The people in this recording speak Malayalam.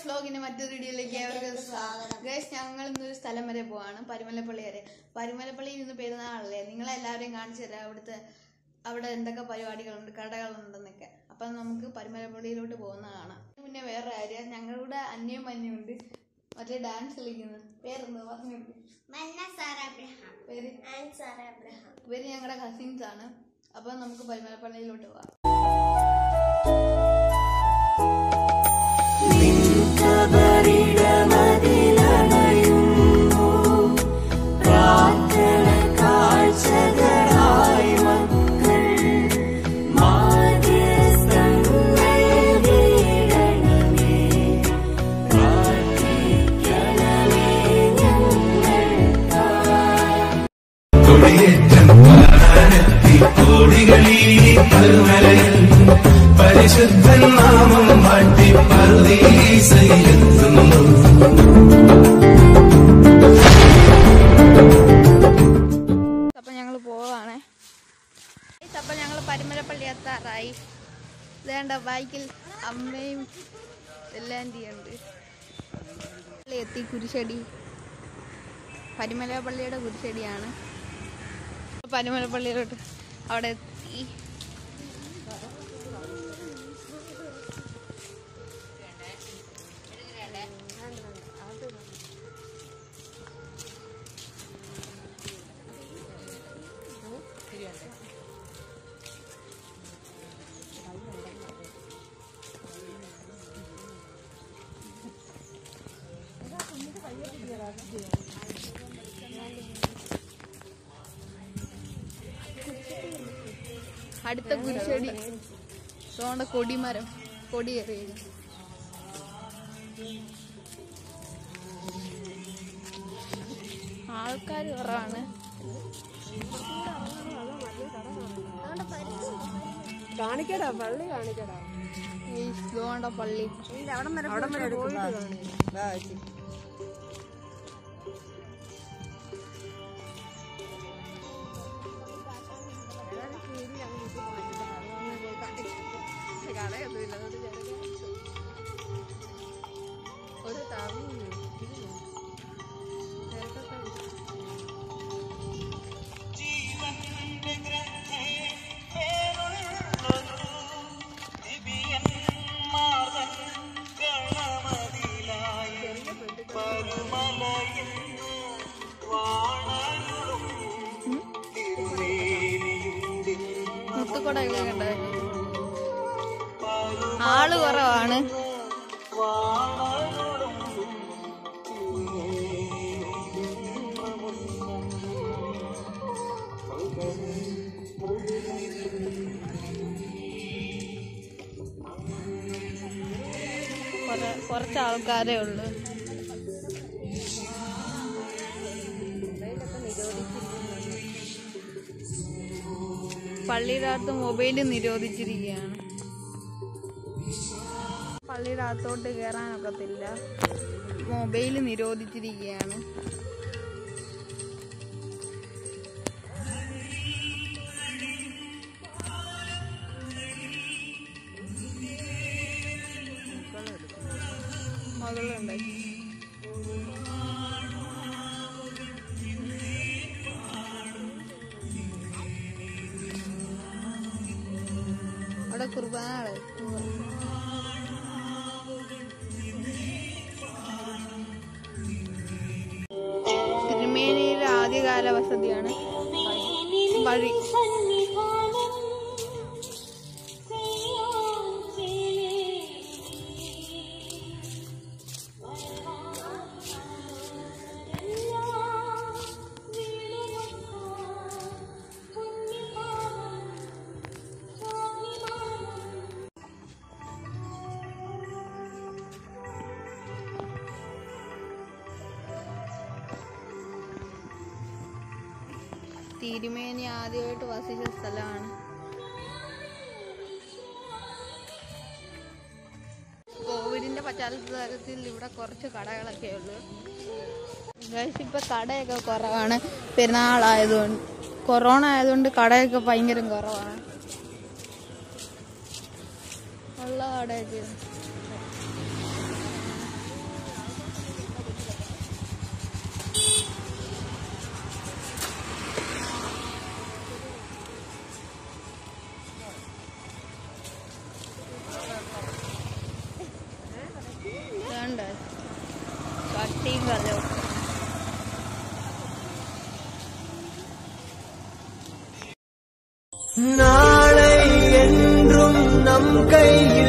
വ്ലോഗിന്റെ മറ്റൊരു വീഡിയോയിലേക്ക് അവർക്ക് സ്വാഗതം ഗൈസ് ഞങ്ങൾ ഇന്നൊരു സ്ഥലം വരെ പോവാണ് പരുമലപ്പള്ളി വരെ പരുമലപ്പള്ളിയിൽ ഇന്ന് പെരുന്നാളല്ലേ നിങ്ങളെല്ലാവരെയും കാണിച്ചു തരാം അവിടുത്തെ അവിടെ എന്തൊക്കെ പരിപാടികളുണ്ട് കടകളുണ്ടെന്നൊക്കെ അപ്പം നമുക്ക് പരുമലപ്പള്ളിയിലോട്ട് പോകുന്ന കാണാം പിന്നെ വേറെ കാര്യം ഞങ്ങളുടെ അന്യം മഞ്ഞുണ്ട് മറ്റേ ഡാൻസ് കളിക്കുന്നത് പേരെന്താ പറഞ്ഞു കൊടുക്ക്. മന്ന സാർ അബ്രഹാം പേര് ആൻഡ് സാർ അബ്രഹാം ഇവര് ഞങ്ങളുടെ കസിൻസ് ആണ് അപ്പം നമുക്ക് പരുമലപ്പള്ളിയിലോട്ട് പോവാം കൊടിയേറ്റം കാണാനെത്തി കോടികളീ പരുമലയിൽ പരിശുദ്ധൻ നാമം വാട്ടി പറുദീസയിലെത്തുന്നു അപ്പം ഞങ്ങൾ പോവാണേ അപ്പം ഞങ്ങൾ പരുമലപ്പള്ളി എത്താറായി വേണ്ട ബൈക്കിൽ അമ്മയും എല്ലാം ഉണ്ട് എത്തി കുരിശടി പരുമലപ്പള്ളിയുടെ കുരിശടിയാണ് പരുമലപ്പള്ളിയിലോട്ട് അവിടെ എത്തി അടുത്ത കുരിശടി തോണ്ട കൊടിമരം കൊടിയേറിയത് ആൾക്കാർ കുറവാണ് കാണിക്കടാ പള്ളി കാണിക്കടാ ഈ തോണ്ട പള്ളി അവിടെ വരെ പോയിട്ട് കാണി ഒരു തവണ മുത്തുകൊടയൊക്കെ കണ്ടത് ആള് കുറവാണ് കുറ- കുറച്ച് ആൾക്കാരേ ഉള്ളു പള്ളിയുടെ അകത്ത് മൊബൈൽ നിരോധിച്ചിരിക്കുകയാണ് പള്ളിയുടെ അകത്തോട്ട് കയറാനൊക്കത്തില്ല മൊബൈൽ നിരോധിച്ചിരിക്കുകയാണ് മകളുണ്ട് അവിടെ കുർബാന തിരുമേനിയുടെ ആദ്യകാല വസതിയാണ് വഴി തിരുമേനി ആദ്യമായിട്ട് വസിച്ച സ്ഥലമാണ് കോവിഡിന്റെ പശ്ചാത്തലത്തിൽ ഇവിടെ കുറച്ച് കടകളൊക്കെ ഉള്ളു ഗൈസ് ഇപ്പൊ കടയൊക്കെ കുറവാണ് പെരുന്നാളായതുകൊണ്ട് കൊറോണ ആയതുകൊണ്ട് കടയൊക്കെ ഭയങ്കര കുറവാണ് ഉള്ള കടയൊക്കെ நாளை என்றும் நம் கையில்